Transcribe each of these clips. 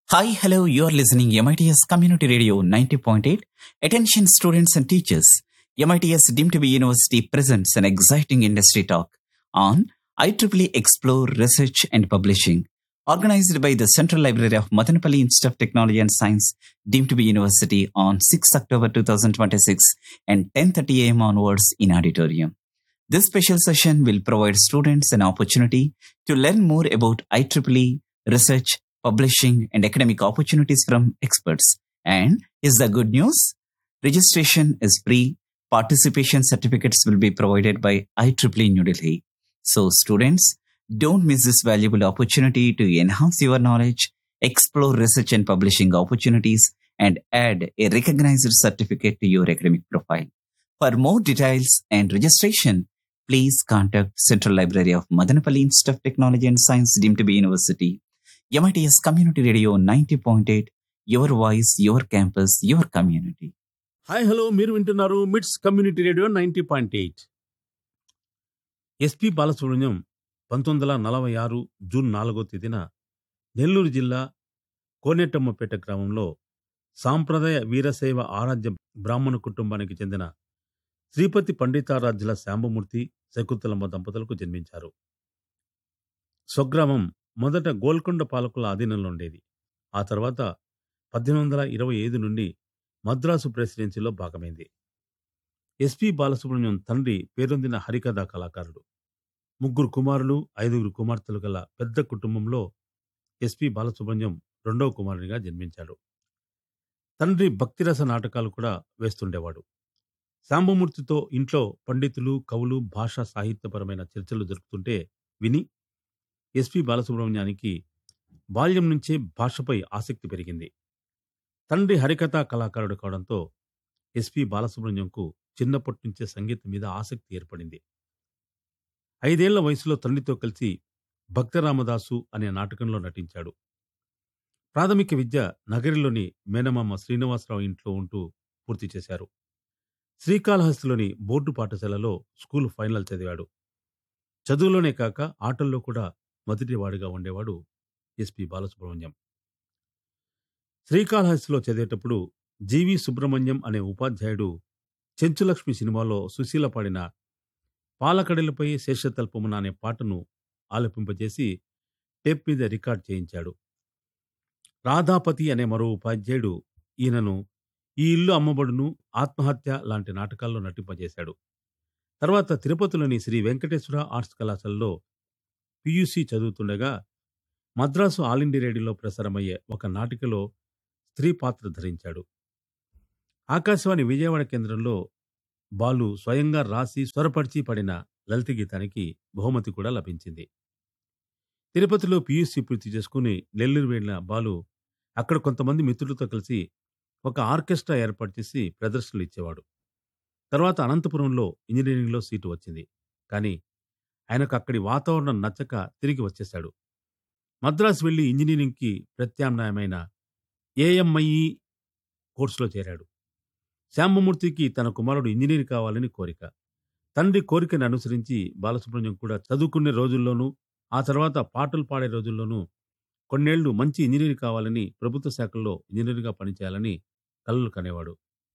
Hi, hello, you're listening MITS Community Radio 90.8. Attention students and teachers. MITS deemed to be university presents an exciting industry talk on IEEE Explore Research and Publishing, organized by the Central Library of Madanapalli Institute of Technology and Science, deemed to be university on 6 October 2026 and 10.30 am onwards in auditorium. This special session will provide students an opportunity to learn more about IEEE research, publishing, and academic opportunities from experts. And is the good news? Registration is free. Participation certificates will be provided by IEEE New Delhi. So, students, don't miss this valuable opportunity to enhance your knowledge, explore research and publishing opportunities, and add a recognized certificate to your academic profile. For more details and registration, please contact Central Library of Madanapalli Institute of Technology and Science, deemed to be university. MITS Community Radio 90.8, your voice, your campus, your community. Hi hello మీరు వింటున్నారు MITS community radio ninety point eight SP Balasubrahmanyam పంతొమ్మిది వందల నలభై ఆరు June నాలుగో తేదీన నెల్లూరు జిల్లా కోనేటమ్మపేట గ్రామంలో సాంప్రదాయ వీరశైవ ఆరాధ్య బ్రాహ్మణ కుటుంబానికి చెందిన శ్రీపతి పండితారాధ్యుల శాంబమూర్తి శకుంతలమ్మ దంపతులకు జన్మించారు స్వగ్రామం మొదట గోల్కొండ పాలకుల ఆధీనంలో ఉండేది ఆ తర్వాత పద్దెనిమిది వందల ఇరవై ఐదు నుండి మద్రాసు ప్రెసిడెన్సీలో భాగమైంది ఎస్పి బాలసుబ్రహ్మణ్యం తండ్రి పేరొందిన హరికథా కళాకారుడు ముగ్గురు కుమారులు ఐదుగురు కుమార్తెలు గల పెద్ద కుటుంబంలో ఎస్పి బాలసుబ్రహ్మణ్యం రెండవ కుమారునిగా జన్మించాడు తండ్రి భక్తిరస నాటకాలు కూడా వేస్తుండేవాడు శాంబమూర్తితో ఇంట్లో పండితులు కవులు భాషా సాహిత్యపరమైన చర్చలు జరుపుతుంటే విని ఎస్పి బాలసుబ్రహ్మణ్యానికి బాల్యం నుంచే భాషపై ఆసక్తి పెరిగింది తండ్రి హరికథా కళాకారుడు కావడంతో ఎస్పి బాలసుబ్రహ్మణ్యంకు చిన్నప్పటి నుంచే సంగీతం మీద ఆసక్తి ఏర్పడింది ఐదేళ్ల వయసులో తండ్రితో కలిసి భక్తరామదాసు అనే నాటకంలో నటించాడు ప్రాథమిక విద్య నగరిలోని మేనమామ శ్రీనివాసరావు ఇంట్లో ఉంటూ పూర్తి చేశారు శ్రీకాళహస్తిలోని బోర్డు పాఠశాలలో స్కూల్ ఫైనల్ చదివాడు చదువులోనే కాక ఆటల్లో కూడా మొదటివాడిగా ఉండేవాడు ఎస్పి బాలసుబ్రహ్మణ్యం శ్రీకాళహస్తిలో చదివేటప్పుడు జీవి సుబ్రహ్మణ్యం అనే ఉపాధ్యాయుడు చెంచులక్ష్మి సినిమాలో సుశీల పాడిన పాలకడలపై శేషతల్పమున అనే పాటను ఆలపింపజేసి టేప్ మీద రికార్డ్ చేయించాడు రాధాపతి అనే మరో ఉపాధ్యాయుడు ఈయనను ఈ ఇల్లు అమ్మబడును ఆత్మహత్య లాంటి నాటకాల్లో నటింపజేశాడు తర్వాత తిరుపతిలోని శ్రీ వెంకటేశ్వర ఆర్ట్స్ కళాశాలలో పియుసి చదువుతుండగా మద్రాసు ఆల్ ఇండియా రేడియోలో ప్రసారమయ్యే ఒక నాటికలో స్త్రీ పాత్ర ధరించాడు ఆకాశవాణి విజయవాడ కేంద్రంలో బాలు స్వయంగా రాసి స్వరపరిచి పడిన లలిత గీతానికి బహుమతి కూడా లభించింది తిరుపతిలో పియూసీ పూర్తి చేసుకుని నెల్లూరు వెళ్ళిన బాలు అక్కడ కొంతమంది మిత్రులతో కలిసి ఒక ఆర్కెస్ట్రా ఏర్పాటు చేసి ప్రదర్శనలు ఇచ్చేవాడు తర్వాత అనంతపురంలో ఇంజనీరింగ్లో సీటు వచ్చింది కానీ ఆయనకు అక్కడి వాతావరణం నచ్చక తిరిగి వచ్చేశాడు మద్రాసు వెళ్లి ఇంజనీరింగ్కి ప్రత్యామ్నాయమైన ఏఎంఐఈ కోర్సులో చేరాడు శ్యామమూర్తికి తన కుమారుడు ఇంజనీర్ కావాలని కోరిక తండ్రి కోరికను అనుసరించి బాలసుబ్రహ్మణ్యం కూడా చదువుకునే రోజుల్లోనూ ఆ తర్వాత పాటలు పాడే రోజుల్లోనూ కొన్నేళ్లు మంచి ఇంజనీర్ కావాలని ప్రభుత్వ శాఖల్లో ఇంజనీర్గా పనిచేయాలని కలలు కనేవాడు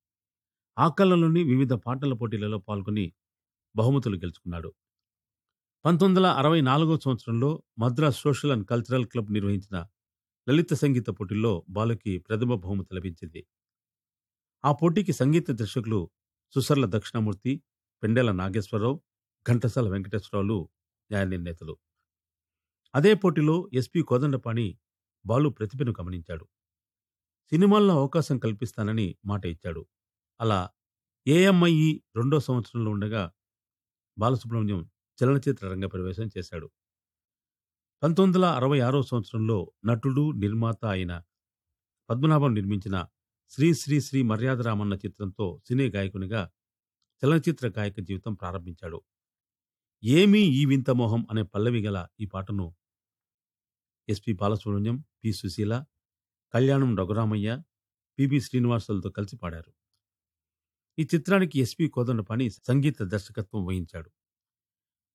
ఆ కళలోని వివిధ పాటల పోటీలలో పాల్గొని బహుమతులు గెలుచుకున్నాడు పంతొమ్మిది వందల అరవై నాలుగో సంవత్సరంలో Madras social and cultural club నిర్వహించిన లలిత సంగీత పోటీల్లో బాలుకి ప్రథమ బహుమతి లభించింది ఆ పోటీకి సంగీత దర్శకులు సుసర్ల దక్షిణామూర్తి పెండెల నాగేశ్వరరావు ఘంటసాల వెంకటేశ్వరరావులు న్యాయ నిర్ణేతలు అదే పోటీలో ఎస్పి కోదండపాణి బాలు ప్రతిభను గమనించాడు సినిమాల్లో అవకాశం కల్పిస్తానని మాట ఇచ్చాడు అలా ఏఎంఐఈ రెండో సంవత్సరంలో ఉండగా బాలసుబ్రహ్మణ్యం చలనచిత్ర రంగ ప్రవేశం చేశాడు పంతొమ్మిది వందల అరవై ఆరో సంవత్సరంలో నటుడు నిర్మాత అయిన పద్మనాభం నిర్మించిన శ్రీ శ్రీ శ్రీ మర్యాదరామన్న చిత్రంతో సినీ గాయకునిగా చలనచిత్ర గాయక జీవితం ప్రారంభించాడు ఏమీ ఈ వింత మోహం అనే పల్లవి గల ఈ పాటను ఎస్పి బాలసుబ్రహ్మణ్యం పి సుశీల కళ్యాణం రఘురామయ్య పిబి శ్రీనివాసులతో కలిసి పాడారు ఈ చిత్రానికి ఎస్పి కోదండపాణి సంగీత దర్శకత్వం వహించాడు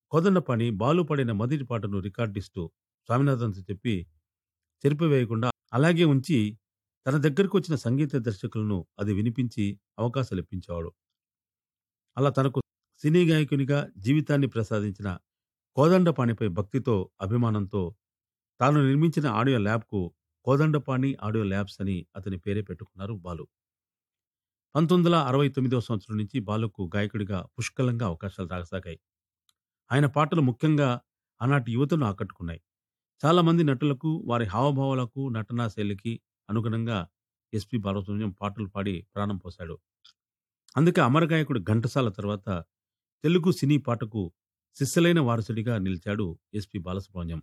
కోదండపాణి బాలు పడిన మొదటి పాటను రికార్డిస్టు స్వామినాథన్తో చెప్పి చెరిపివేయకుండా అలాగే ఉంచి తన దగ్గరకు వచ్చిన సంగీత దర్శకులను అది వినిపించి అవకాశాలు ఇప్పించేవాడు అలా తనకు సినీ గాయకునిగా జీవితాన్ని ప్రసాదించిన కోదండపాణిపై భక్తితో అభిమానంతో తాను నిర్మించిన ఆడియో ల్యాబ్కు కోదండపాణి ఆడియో ల్యాబ్స్ అని అతని పేరే పెట్టుకున్నారు బాలు పంతొమ్మిది వందల అరవై తొమ్మిదవ సంవత్సరం నుంచి బాలుకు గాయకుడిగా పుష్కలంగా అవకాశాలు రాసాగాయి ఆయన పాటలు ముఖ్యంగా ఆనాటి యువతను ఆకట్టుకున్నాయి చాలా మంది నటులకు వారి హావభావాలకు నటనా శైలికి అనుగుణంగా ఎస్పి బాలసుబ్రహ్మణ్యం పాటలు పాడి ప్రాణం పోశాడు అందుకే అమరగాయకుడు ఘంటసాల తర్వాత తెలుగు సినీ పాటకు శిస్సలైన వారసుడిగా నిలిచాడు ఎస్పి బాలసుబ్రహ్మణ్యం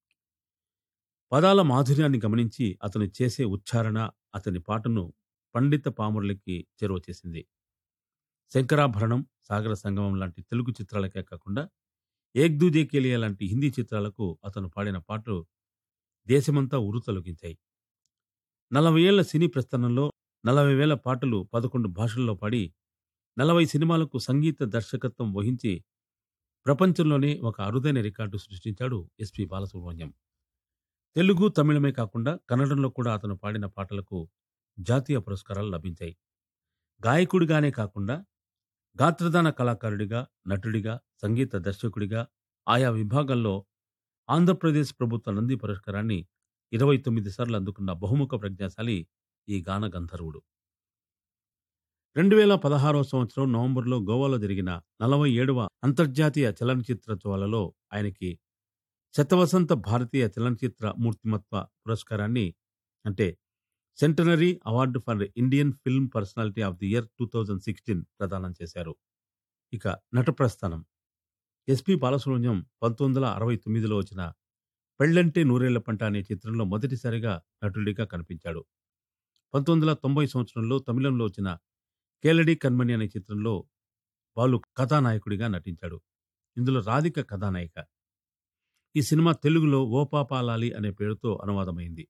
పదాల మాధుర్యాన్ని గమనించి అతను చేసే ఉచ్చారణ అతని పాటను పండిత పామురులకి చేరువ చేసింది శంకరాభరణం సాగర సంగమం లాంటి తెలుగు చిత్రాలకే కాకుండా ఏక్ దూజే కేలియా లాంటి హిందీ చిత్రాలకు అతను పాడిన పాటలు దేశమంతా ఉరుతొలగించాయి నలభై ఏళ్ల సినీ ప్రస్థానంలో నలభై వేల పాటలు పదకొండు భాషల్లో పాడి నలభై సినిమాలకు సంగీత దర్శకత్వం వహించి ప్రపంచంలోనే ఒక అరుదైన రికార్డు సృష్టించాడు ఎస్పి బాలసుబ్రహ్మణ్యం తెలుగు తమిళమే కాకుండా కన్నడంలో కూడా అతను పాడిన పాటలకు జాతీయ పురస్కారాలు లభించాయి గాయకుడిగానే కాకుండా గాత్రదాన కళాకారుడిగా నటుడిగా సంగీత దర్శకుడిగా ఆయా విభాగాల్లో ఆంధ్రప్రదేశ్ ప్రభుత్వ నంది పురస్కారాన్ని ఇరవై తొమ్మిది సార్లు అందుకున్న బహుముఖ ప్రజ్ఞాశాలి ఈ గాన గంధర్వుడు రెండు వేల పదహారవ సంవత్సరం నవంబర్లో గోవాలో జరిగిన నలభై ఏడవ అంతర్జాతీయ చలనచిత్రోత్సవాలలో ఆయనకి శతవసంత భారతీయ చలనచిత్ర మూర్తిమత్వ పురస్కారాన్ని అంటే centenary award for Indian film personality of the year two thousand sixteen ప్రదానం చేశారు ఇక నట ప్రస్థానం ఎస్పి బాలసుబ్రహ్మణ్యం పంతొమ్మిది వందల అరవై తొమ్మిదిలో వచ్చిన పెళ్ళంటే నూరేళ్ల పంట అనే చిత్రంలో మొదటిసారిగా నటుడిగా కనిపించాడు పంతొమ్మిది వందల తొంభై సంవత్సరంలో తమిళంలో వచ్చిన కేలడి కన్మణి అనే చిత్రంలో బాలు కథానాయకుడిగా నటించాడు ఇందులో రాధిక కథానాయిక ఈ సినిమా తెలుగులో ఓ పాపాలాలి అనే పేరుతో అనువాదమైంది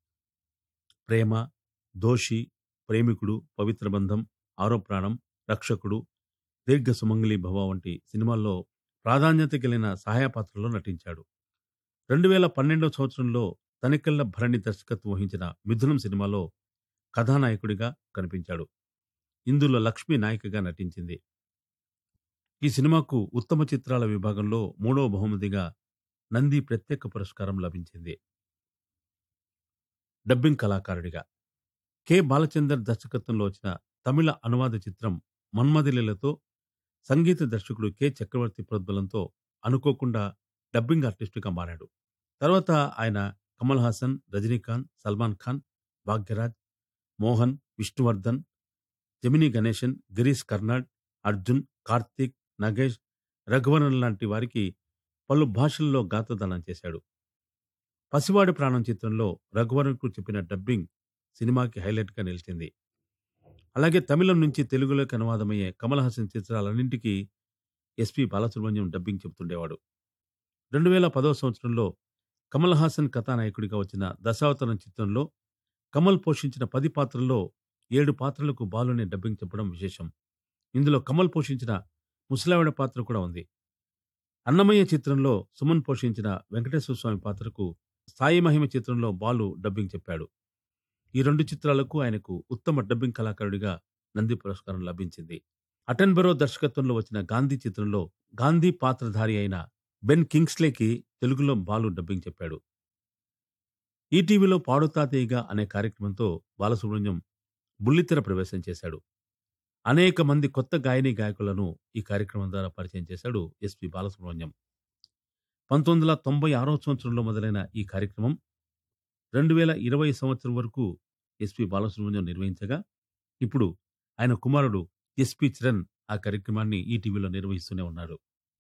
ప్రేమ దోషి ప్రేమికుడు పవిత్ర బంధం ఆరో ప్రాణం రక్షకుడు దీర్ఘ సుమంగళి భవ వంటి సినిమాల్లో ప్రాధాన్యత కలిగిన సహాయ పాత్రలో నటించాడు రెండు వేల పన్నెండవ సంవత్సరంలో తనికెళ్ల భరణి దర్శకత్వం వహించిన మిథునం సినిమాలో కథానాయకుడిగా కనిపించాడు ఇందులో లక్ష్మి నాయికగా నటించింది ఈ సినిమాకు ఉత్తమ చిత్రాల విభాగంలో మూడవ బహుమతిగా నంది ప్రత్యేక పురస్కారం లభించింది డబ్బింగ్ కళాకారుడిగా కె బాలచందర్ దర్శకత్వంలో వచ్చిన తమిళ అనువాద చిత్రం మన్మదిలీలతో సంగీత దర్శకుడు కె చక్రవర్తి ప్రోద్బలంతో అనుకోకుండా డబ్బింగ్ ఆర్టిస్టుగా మారాడు తర్వాత ఆయన కమల్ హాసన్ రజనీకాంత్ సల్మాన్ ఖాన్ భాగ్యరాజ్ మోహన్ విష్ణువర్ధన్ జమినీ గణేశన్ గిరీష్ కర్నాడ్ అర్జున్ కార్తీక్ నగేష్ రఘువరన్ లాంటి వారికి పలు భాషల్లో గాత్రదానం చేశాడు పసివాడి ప్రాణం చిత్రంలో రఘువరన్కు చెప్పిన డబ్బింగ్ సినిమాకి హైలైట్గా నిలిచింది అలాగే తమిళం నుంచి తెలుగులోకి అనువాదమయ్యే కమల్ హాసన్ చిత్రాలన్నింటికీ ఎస్పి బాలసుబ్రహ్మణ్యం డబ్బింగ్ చెబుతుండేవాడు రెండు వేల పదవ సంవత్సరంలో కమల్ హాసన్ కథానాయకుడిగా వచ్చిన దశావతరం చిత్రంలో కమల్ పోషించిన పది పాత్రల్లో ఏడు పాత్రలకు బాలునే డబ్బింగ్ చెప్పడం విశేషం ఇందులో కమల్ పోషించిన ముసలావిడ పాత్ర కూడా ఉంది అన్నమయ్య చిత్రంలో సుమన్ పోషించిన వెంకటేశ్వర స్వామి పాత్రకు సాయి మహిమ చిత్రంలో బాలు డబ్బింగ్ చెప్పాడు ఈ రెండు చిత్రాలకు ఆయనకు ఉత్తమ డబ్బింగ్ కళాకారుడిగా నంది పురస్కారం లభించింది అటెన్బెరో దర్శకత్వంలో వచ్చిన గాంధీ చిత్రంలో గాంధీ పాత్రధారి అయిన బెన్ కింగ్స్లేకి తెలుగులో బాలు డబ్బింగ్ చెప్పాడు ఈటీవీలో పాడుతాతేయగా అనే కార్యక్రమంతో బాలసుబ్రహ్మణ్యం బుల్లితెర ప్రవేశం చేశాడు అనేక మంది కొత్త గాయని గాయకులను ఈ కార్యక్రమం ద్వారా పరిచయం చేశాడు ఎస్పి బాలసుబ్రహ్మణ్యం పంతొమ్మిది వందల తొంభై ఆరో సంవత్సరంలో మొదలైన ఈ కార్యక్రమం రెండు వేల ఇరవై సంవత్సరం వరకు ఎస్పి బాలసుబ్రహ్మణ్యం నిర్వహించగా ఇప్పుడు ఆయన కుమారుడు ఎస్పి చరణ్ ఆ కార్యక్రమాన్ని ఈటీవీలో నిర్వహిస్తూనే ఉన్నాడు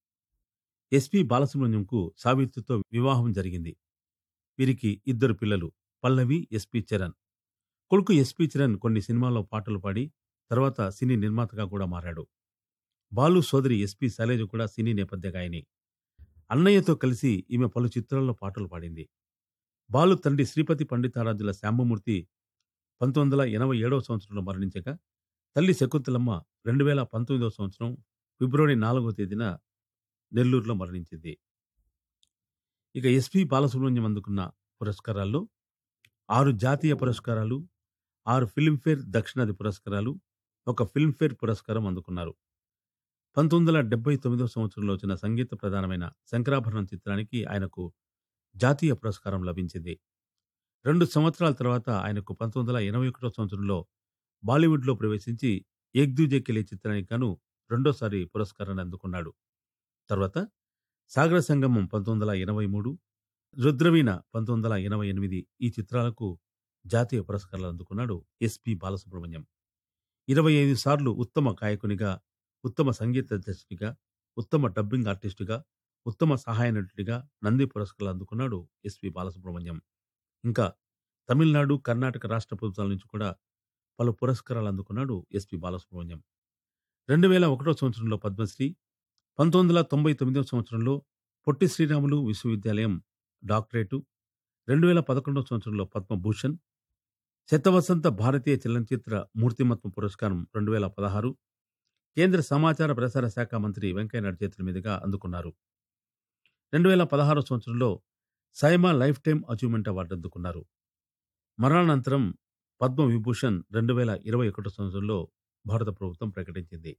ఎస్పి బాలసుబ్రహ్మణ్యంకు సావిత్రితో వివాహం జరిగింది వీరికి ఇద్దరు పిల్లలు పల్లవి ఎస్పి చరణ్ కొడుకు ఎస్పి చరణ్ కొన్ని సినిమాల్లో పాటలు పాడి తర్వాత సినీ నిర్మాతగా కూడా మారాడు బాలు సోదరి ఎస్పి శైలజ కూడా సినీ నేపథ్య గాయని అన్నయ్యతో కలిసి ఈమె పలు చిత్రాల్లో పాటలు పాడింది బాలు తండ్రి శ్రీపతి పండితారాజుల శాంబమూర్తి పంతొమ్మిది వందల ఎనభై ఏడవ సంవత్సరంలో మరణించగా తల్లి శకుంతలమ్మ రెండు వేల పంతొమ్మిదవ సంవత్సరం ఫిబ్రవరి నాలుగవ తేదీన నెల్లూరులో మరణించింది ఇక ఎస్పి బాలసుబ్రహ్మణ్యం అందుకున్న పురస్కారాల్లో ఆరు జాతీయ పురస్కారాలు ఆరు ఫిల్మ్ఫేర్ దక్షిణాది పురస్కారాలు ఒక ఫిల్మ్ఫేర్ పురస్కారం అందుకున్నారు పంతొమ్మిది వందల డెబ్బై తొమ్మిదో సంవత్సరంలో వచ్చిన సంగీత ప్రధానమైన శంకరాభరణం చిత్రానికి ఆయనకు జాతీయ పురస్కారం లభించింది రెండు సంవత్సరాల తర్వాత ఆయనకు పంతొమ్మిది వందల ఎనభై ఒకటో సంవత్సరంలో బాలీవుడ్లో ప్రవేశించి ఏక్ దూజే కెలే చిత్రానికి గాను రెండోసారి పురస్కారాన్ని అందుకున్నాడు తర్వాత సాగర సంగమం పంతొమ్మిది వందల ఎనభై మూడు రుద్రవీణ పంతొమ్మిది వందల ఎనభై ఎనిమిది ఈ చిత్రాలకు జాతీయ పురస్కారాలు అందుకున్నాడు ఎస్పి బాలసుబ్రహ్మణ్యం ఇరవై ఐదు సార్లు ఉత్తమ గాయకునిగా ఉత్తమ సంగీత దర్శకునిగా ఉత్తమ డబ్బింగ్ ఆర్టిస్టుగా ఉత్తమ సహాయ నటుడిగా నంది పురస్కారాలు అందుకున్నాడు ఎస్పి బాలసుబ్రహ్మణ్యం ఇంకా తమిళనాడు కర్ణాటక రాష్ట్ర ప్రభుత్వాల నుంచి కూడా పలు పురస్కారాలు అందుకున్నాడు ఎస్పి బాలసుబ్రహ్మణ్యం రెండు వేల ఒకటో సంవత్సరంలో పద్మశ్రీ పంతొమ్మిది వందల తొంభై తొమ్మిదవ సంవత్సరంలో పొట్టి శ్రీరాములు విశ్వవిద్యాలయం డాక్టరేటు రెండు వేల పదకొండవ సంవత్సరంలో పద్మభూషణ్ శతవసంత భారతీయ చలనచిత్ర మూర్తిమత్వ పురస్కారం రెండు వేల పదహారు కేంద్ర సమాచార ప్రసార శాఖ మంత్రి వెంకయ్యనాయుడు చేతుల మీదుగా అందుకున్నారు రెండు వేల పదహారు సంవత్సరంలో SIIMA lifetime achievement award అందుకున్నారు మరణానంతరం పద్మ విభూషణ్ రెండు వేల ఇరవై ఒకటో సంవత్సరంలో భారత ప్రభుత్వం ప్రకటించింది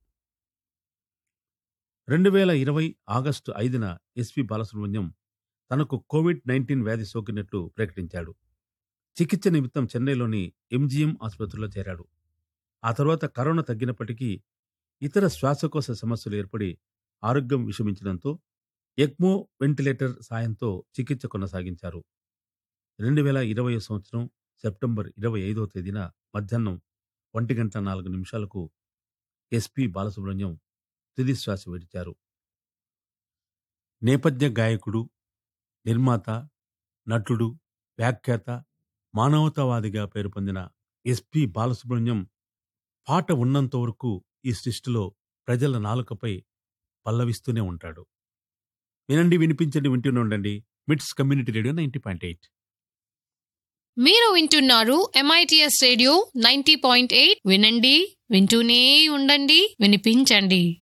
రెండు వేల ఇరవై ఆగస్టు ఐదున ఎస్పి బాలసుబ్రహ్మణ్యం తనకు కోవిడ్ నైన్టీన్ వ్యాధి సోకినట్లు ప్రకటించాడు చికిత్స నిమిత్తం చెన్నైలోని ఎంజీఎం ఆసుపత్రిలో చేరాడు ఆ తర్వాత కరోనా తగ్గినప్పటికీ ఇతర శ్వాసకోశ సమస్యలు ఏర్పడి ఆరోగ్యం విషమించడంతో ఎక్మో వెంటిలేటర్ సాయంతో చికిత్స కొనసాగించారు రెండు వేల ఇరవై సంవత్సరం సెప్టెంబర్ ఇరవై ఐదవ తేదీన మధ్యాహ్నం ఒంటి గంట నాలుగు నిమిషాలకు ఎస్పి బాలసుబ్రహ్మణ్యం తుది శ్వాస విడిచారు నేపథ్య గాయకుడు నిర్మాత నటుడు వ్యాఖ్యాత మానవతావాదిగా పేరు పొందిన ఎస్పి బాలసుబ్రహ్మణ్యం పాట ఉన్నంత వరకు ఈ సృష్టిలో ప్రజల నాలుకపై పల్లవిస్తూనే ఉంటాడు వినండి వినిపించండి వింటూనే ఉండండి MITS community radio ninety point eight మీరు వింటున్నారు MITS radio ninety point eight వినండి వింటూనే ఉండండి వినిపించండి